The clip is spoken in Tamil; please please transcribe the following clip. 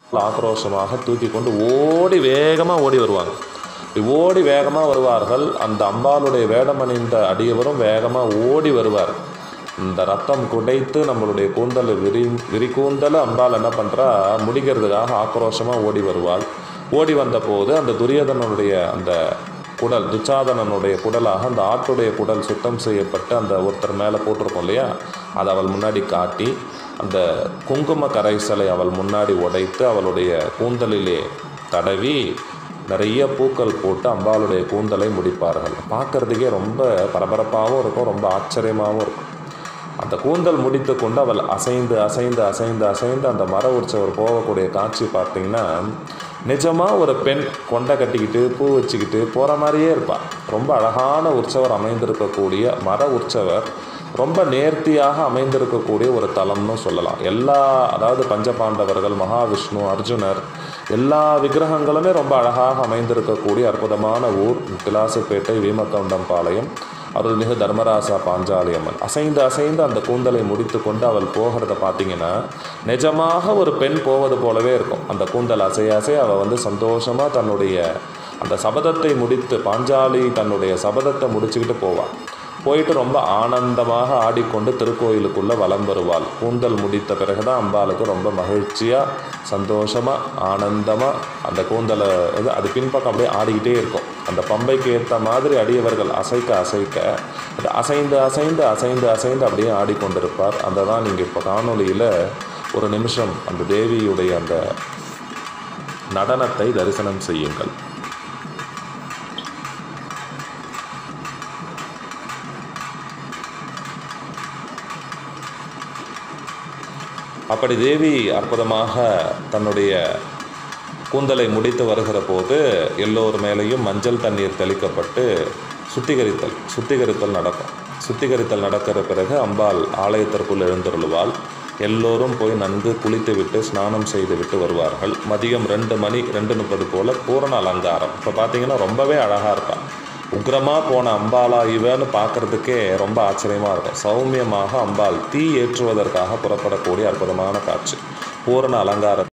ஆக்ரோஷமாக தூக்கி கொண்டு ஓடி வேகமாக ஓடி வருவாங்க இப்படி ஓடி வேகமாக வருவார்கள் அந்த அம்பாளுடைய வேடமணிந்த அடியவரும் வேகமாக ஓடி வருவார் இந்த ரத்தம் குடைத்து நம்மளுடைய கூந்தலை விரி விரிகூந்தலை அம்பாள் என்ன பண்ணுறா முடிக்கிறதுக்காக ஆக்ரோஷமாக ஓடி வருவாள் ஓடி வந்தபோது அந்த துரியோதனனுடைய அந்த குடல் துச்சாதனனுடைய குடலாக அந்த ஆட்டுடைய குடல் சுத்தம் செய்யப்பட்டு அந்த ஒருத்தர் மேலே போட்டிருக்கோம் இல்லையா அதை அவள் முன்னாடி காட்டி அந்த குங்கும கரைசலை அவள் முன்னாடி உடைத்து அவளுடைய கூந்தலிலே தடவி நிறைய பூக்கள் போட்டு அம்பாளுடைய கூந்தலை முடிப்பார்கள் பார்க்கறதுக்கே ரொம்ப பரபரப்பாகவும் இருக்கும் ரொம்ப ஆச்சரியமாகவும் இருக்கும் அந்த கூந்தல் முடித்து கொண்டு அவள் அசைந்து அசைந்து அசைந்து அசைந்து அந்த மர உற்சவர் போகக்கூடிய காட்சி பார்த்தீங்கன்னா நிஜமாக ஒரு பெண் கொண்டை கட்டிக்கிட்டு பூ வச்சுக்கிட்டு போகிற மாதிரியே இருப்பாள் ரொம்ப அழகான உற்சவர் அமைந்திருக்கக்கூடிய மர உற்சவர் ரொம்ப நேர்த்தியாக அமைந்திருக்கக்கூடிய ஒரு தலம்னு சொல்லலாம் எல்லா அதாவது பஞ்சபாண்டவர்கள் மகாவிஷ்ணு அர்ஜுனர் எல்லா விக்கிரகங்களுமே ரொம்ப அழகாக அமைந்திருக்கக்கூடிய அற்புதமான ஊர் திலாசுப்பேட்டை வீமக்கவுண்டம் பாளையம் அருள்மிகு தர்மராசா பாஞ்சாலி அம்மன் அசைந்து அசைந்து அந்த கூந்தலை முடித்து கொண்டு அவள் போகிறத பார்த்தீங்கன்னா நிஜமாக ஒரு பெண் போவது போலவே இருக்கும் அந்த கூந்தல் அசைய அசைய அவள் வந்து சந்தோஷமாக தன்னுடைய அந்த சபதத்தை முடித்து பாஞ்சாலி தன்னுடைய சபதத்தை முடிச்சுக்கிட்டு போவாள் போயிட்டு ரொம்ப ஆனந்தமாக ஆடிக்கொண்டு திருக்கோயிலுக்குள்ளே வலம் வருவாள் கூந்தல் முடித்த பிறகு தான் அம்பாளுக்கு ரொம்ப மகிழ்ச்சியாக சந்தோஷமாக ஆனந்தமாக அந்த கூந்தலை வந்து அது பின்பக்கம் அப்படியே ஆடிக்கிட்டே இருக்கும் அந்த பம்பைக்கு ஏற்ற மாதிரி அடியவர்கள் அசைக்க அசைக்க அது அசைந்து அசைந்து அசைந்து அசைந்து அப்படியே ஆடிக்கொண்டிருப்பார் அதை தான் நீங்கள் இப்போ காணொளியில் ஒரு நிமிஷம் அந்த தேவியுடைய அந்த நடனத்தை தரிசனம் செய்யுங்கள் அப்படி தேவி அற்புதமாக தன்னுடைய கூந்தலை முடித்து வருகிற போது எல்லோர் மேலேயும் மஞ்சள் தண்ணீர் தெளிக்கப்பட்டு சுத்திகரித்தல் சுத்திகரித்தல் நடக்கும் சுத்திகரித்தல் நடக்கிற பிறகு அம்பாள் ஆலயத்திற்குள் எழுந்தருளுவாள் எல்லோரும் போய் நன்கு குளித்துவிட்டு ஸ்நானம் செய்துவிட்டு வருவார்கள் மதியம் ரெண்டு மணி ரெண்டு முப்பது போல் பூரண அலங்காரம் இப்போ பார்த்தீங்கன்னா ரொம்பவே அழகாக இருப்பாள் உக்ரமாக போன அம்பாளா இவன்னு பார்க்குறதுக்கே ரொம்ப ஆச்சரியமாக இருக்கும் சௌமியமாக அம்பாள் தீ ஏற்றுவதற்காக புறப்படக்கூடிய அற்புதமான காட்சி பூரண அலங்காரம்